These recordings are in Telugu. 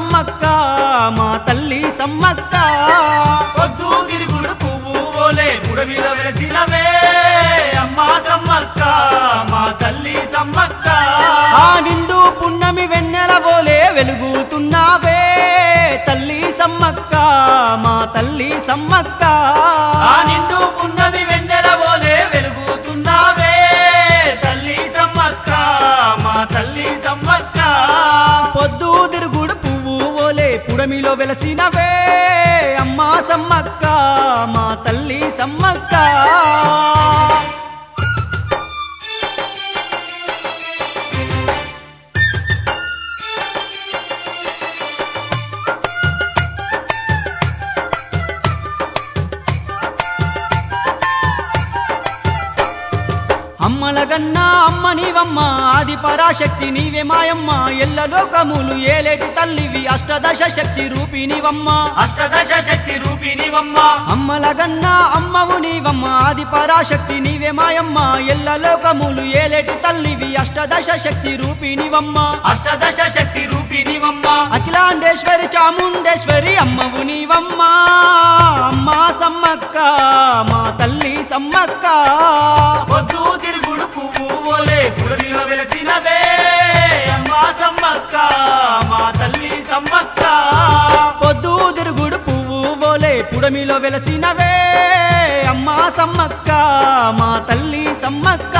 సమ్మక్క మా తల్లి సమ్మక్క పొద్దు తిరుగుడు పువ్వు ఓలే పుడమిలో వెలసినవే అమ్మా సమ్మక్క మా తల్లి సమ్మక్క ఆ నిండు పున్నమి వెన్నెల బోలే వెలుగుతున్నావే తల్లి సమ్మక్క మా తల్లి సమ్మక్క ఆ నిండు పున్నమి వెన్నెల ఓలే వెలుగుతున్నావే తల్లి సమ్మక్క మా తల్లి సమ్మక్క పొద్దు తిరుగుడు పువ్వు ఓలే పుడమిలో వెలసినవే అమ్మా సమ్మక్క మా తల్లి సమ్మక్క అమ్మల గన్నా అమ్మ నీవమ్మ ఆది పరాశక్తి నీవే మాయమ్మ ఎల్ల లోకములు ఏలేటి తల్లివి అష్టదశ శక్తి రూపినివమ్మ అష్టదశ శక్తి రూపినివమ్మ అమ్మల గన్నా అమ్మవు నీవమ్మ ఆది పరాశక్తి నీవే మాయమ్మ ఎల్ల లోకములు ఏలేటి తల్లివి అష్టదశ శక్తి రూపినివమ్మ అష్టదశ శక్తి రూపినివమ్మ అఖిలాండేశ్వరి చాముండేశ్వరి అమ్మవు నీవమ్మ అమ్మా సమ్మక్క మా తల్లి సమ్మక్క పొద్దు తిరుగుడు పువ్వు ఓలే పుడమిలో వెలసినవే అమ్మా సమ్మక్క మా తల్లి సమ్మక్క పొద్దు తిరుగుడు పువ్వు బోలే పుడమిలో వెలసినవే అమ్మా సమ్మక్క మా తల్లి సమ్మక్క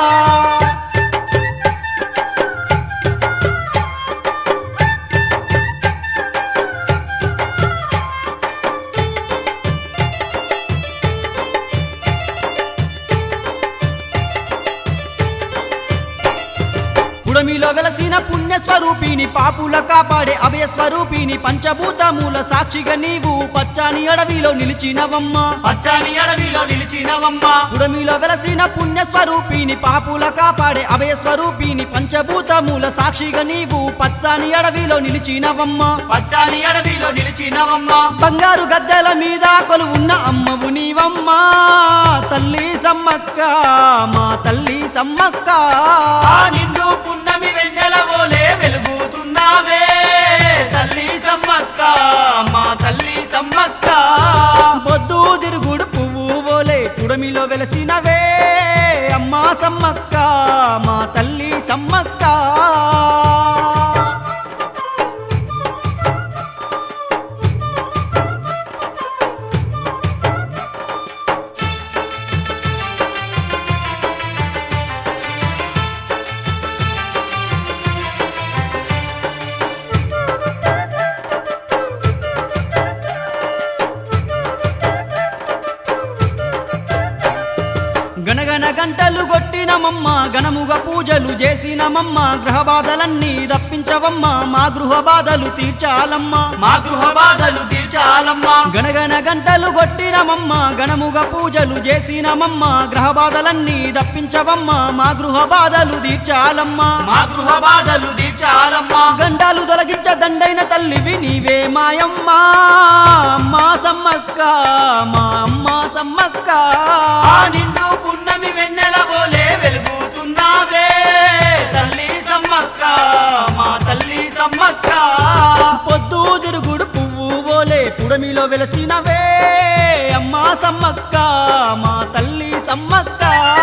పుడమిలో వెలసిన పుణ్యస్వరూపిణి పాపుల కాపాడే అభయస్వరూపిణి పంచభూతముల సాక్షిగా నీవు పచ్చాని అడవిలో నిలిచినవమ్మ పచ్చని అడవిలో నిలిచినవమ్మ పుడమిలో వెలసిన పుణ్యస్వరూపిణి పాపుల కాపాడే అభయస్వరూపిణి పంచభూతముల సాక్షిగా నీవు పచ్చాని అడవిలో నిలిచినవమ్మ పచ్చని అడవిలో నిలిచినవమ్మ బంగారు గద్దెల మీద కొలువున్న అమ్మవు నీవమ్మ తల్లి సమ్మక్క మా తల్లి సమ్మక్క ఆ నిండు పున్నమి వెన్నెల ఓలే వెలుగుతున్నావే తల్లి సమ్మక్క మా తల్లి సమ్మక్క పొద్దు తిరుగుడు పువ్వు బోలే పుడమిలో వెలసినవే అమ్మా సమ్మక్క మా తల్లి సమ్మక్క గణగణ గంటలు కొట్టినమమ్మ గణముగా పూజలు చేసినమమ్మ గ్రహ బాధలన్నీ తప్పించవమ్మ మా గృహ బాధలు తీర్చాలమ్మ మా గృహ బాధలు తీర్చాలమ్మ గణగణ గంటలు కొట్టినమమ్మ గణముగా పూజలు చేసినమమ్మ గ్రహ బాధలన్నీ తప్పించవమ్మ మా గృహ బాధలు తీర్చాలమ్మ మా గృహ బాధలు తీర్చాలమ్మ గండాలు తొలగించ దండైన తల్లివి నీవే మాయమ్మ అమ్మా సమ్మక్క మా అమ్మ సమ్మక్క ఆ నిండు పున్నమి వెన్నెల ఓలే వెలుగుతున్నావే తల్లి సమ్మక్క మా తల్లి సమ్మక్క పొద్దు తిరుగుడు పువ్వు బోలే పుడమిలో వెలసినవే అమ్మా సమ్మక్క మా తల్లి సమ్మక్క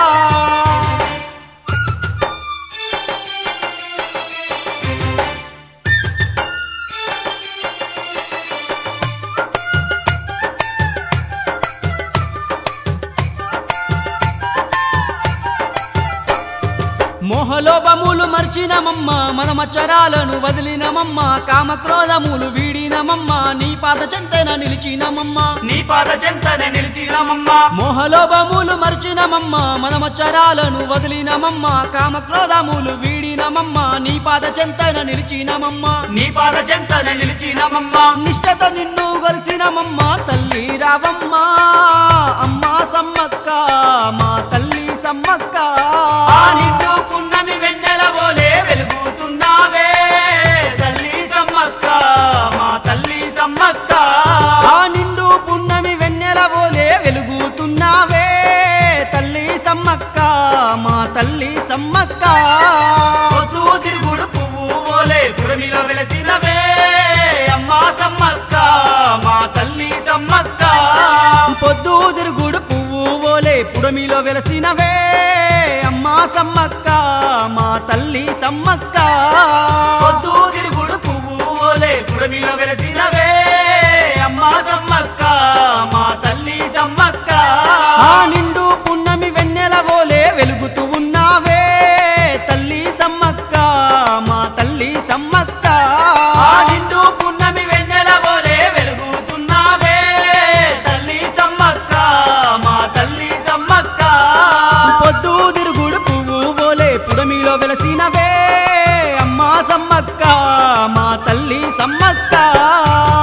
మోహలోభములు మర్చినమమ్మ మనమచ్చరాలను వదిలినమమ్మ కామక్రోధములు వీడినమమ్మ నీ పాద చెంతన నిలిచినమమ్మ నీ పాద చెంతనే నిలిచినమమ్మ మోహలోభములు మర్చినమమ్మ మనమచ్చరాలను వదిలినమమ్మ కామక్రోధములు వీడినమమ్మ నీ పాద చెంతన నిలిచినమమ్మ నీ పాద చెంతనే నిలిచినమమ్మ నిష్టతో నిన్ను గలిసినమమ్మ తల్లి రావమ్మ అమ్మా సమ్మక్క మా తల్లి సమ్మక్క ఆ నిండు పున్నమి వెన్నెల ఓలే వెలుగుతున్నావే తల్లి సమ్మక్క మా తల్లి సమ్మక్క ఆ నిండు పున్నమి వెన్నెల ఓలే వెలుగుతున్నావే తల్లి సమ్మక్క మా తల్లి సమ్మక్క పొద్దు తిరుగుడు పువ్వు ఓలే పురమిలో వెలసినవే పుడమిలో వెలసినవే అమ్మా సమ్మక్క మా తల్లి సమ్మక్క పొద్దు తిరుగుడు పువ్వు ఓలే పుడమిలో వెలసినవే అమ్మా సమ్మక్క మా తల్లి సమ్మక్క ఆ నిండు పున్నమి వెన్నెల ఓలే వెలుగుతూ ఉన్నావే తల్లి సమ్మక్క మా తల్లి సమ్మక్క ఆ నిండు పున్నమి వెన్నెల ఓలే వెలుగుతున్నావే తల్లి సమ్మక్క మా తల్లి సమ్మక్క పొద్దు తిరుగుడు పువ్వు ఓలే పుడమిలో వెలసినవే అమ్మా సమ్మక్క మా తల్లి సమ్మక్క